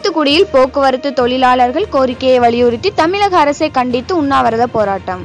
தூத்துக்குடியில் போக்குவரத்து தொழிலாளர்கள் கோரிக்கையை வலியுறுத்தி தமிழக அரசை கண்டித்து உண்ணாவிரத போராட்டம்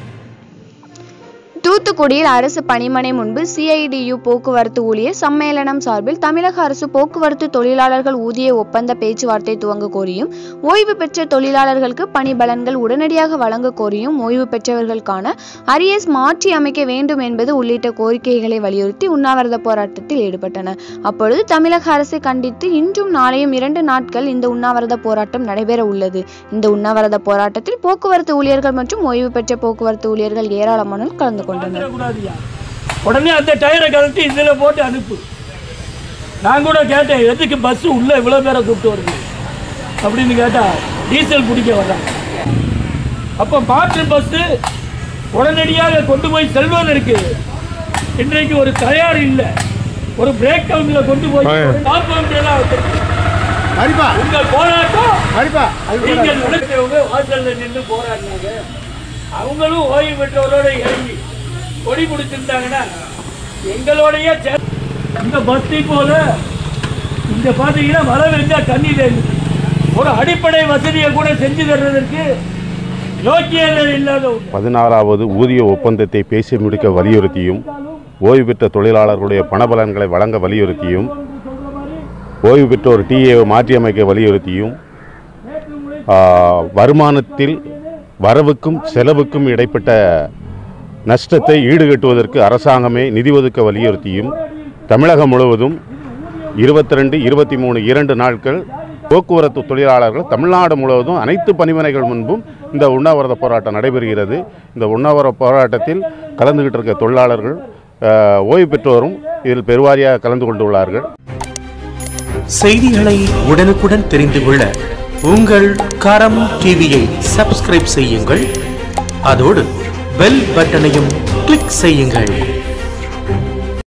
தூத்துக்குடியில் அரசு பணிமனை முன்பு சிஐடியு போக்குவரத்து ஊழியர் சம்மேளனம் சார்பில் தமிழக அரசு போக்குவரத்து தொழிலாளர்கள் ஊதிய ஒப்பந்த பேச்சுவார்த்தை துவங்க கோரியும் ஓய்வு பெற்ற தொழிலாளர்களுக்கு பணி பலன்கள் உடனடியாக வழங்க கோரியும் ஓய்வு பெற்றவர்களுக்கான அரியஸ் மாற்றி அமைக்க வேண்டும் என்பது உள்ளிட்ட கோரிக்கைகளை வலியுறுத்தி உண்ணாவிரத போராட்டத்தில் ஈடுபட்டனர் அப்பொழுது தமிழக அரசை கண்டித்து இன்றும் நாளையும் இரண்டு நாட்கள் இந்த உண்ணாவிரத போராட்டம் நடைபெற உள்ளது இந்த உண்ணாவிரத போராட்டத்தில் போக்குவரத்து ஊழியர்கள் மற்றும் ஓய்வு பெற்ற போக்குவரத்து ஊழியர்கள் ஏராளமானோர் கலந்து கொண்டனர் கூடாதுயா உடனே அந்த டயரை கழட்டி இதில் போட்டு அனுப்பு நான் கூட கேட்டேன் எதுக்கு பஸ் உள்ள இவ்வளோ பேரை கூப்பிட்டு வருது அப்படின்னு கேட்டா டீசல் பிடிக்க வர்றாங்க அப்போ மாற்று பஸ்ஸு உடனடியாக கொண்டு போய் செல்வதற்கு இன்றைக்கு ஒரு தயார் இல்லை ஒரு பிரேக் டவுனில் கொண்டு போய் காம்பவுண்டெல்லாம் வச்சிருக்கு. அடிப்பா உங்க போராட்டம் அடிப்பா நீங்க நடக்கிறவங்க வாசல்ல நின்று போராடினாங்க அவங்களும் ஓய்வு பெற்றவரோட இறங்கி கொடி பிடிச்சிருந்தாங்கன்னா எங்களோடய சே- இந்த பஸ்தி போல இங்க பாத்தீங்கன்னா மழை வெஞ்சா தண்ணி தேங்குது ஒரு அடிப்படை வசதியை கூட செஞ்சு தர்றதற்கு யோக்கியதை இல்லாத பதினாறாவது ஊதிய ஒப்பந்தத்தை பேசி முடிக்க வலியுறுத்தியும் ஓய்வு பெற்ற தொழிலாளர்களுடைய பணபலன்களை வழங்க வலியுறுத்தியும் ஓய்வு பெற்றோர் டிஏ மாற்றியமைக்க வலியுறுத்தியும் ஆ, வருமானத்தில் வரவுக்கும் செலவுக்கும் இடைப்பட்ட நஷ்டத்தை ஈடுகட்டுவதற்கு அரசாங்கமே நிதி ஒதுக்க வலியுறுத்தியும் தமிழகம் முழுவதும் இருபத்தி ரெண்டு இருபத்தி மூணு இரண்டு நாட்கள் போக்குவரத்து தொழிலாளர்கள் தமிழ்நாடு முழுவதும் அனைத்து பணிமனைகள் முன்பும் இந்த உண்ணாவிரத போராட்டம் நடைபெறுகிறது இந்த உண்ணாவிரத போராட்டத்தில் கலந்துகிட்டு இருக்க தொழிலாளர்கள் அஹ், ஓய்வு பெற்றோரும் இதில் பெருவாரியாக கலந்து கொண்டுள்ளார்கள் செய்திகளை உடனுக்குடன் தெரிந்து கொள்ள உங்கள் கரம் டிவியை சப்ஸ்கிரைப் செய்யுங்கள் அதோடு பெல் பட்டனையும் கிளிக் செய்யுங்கள்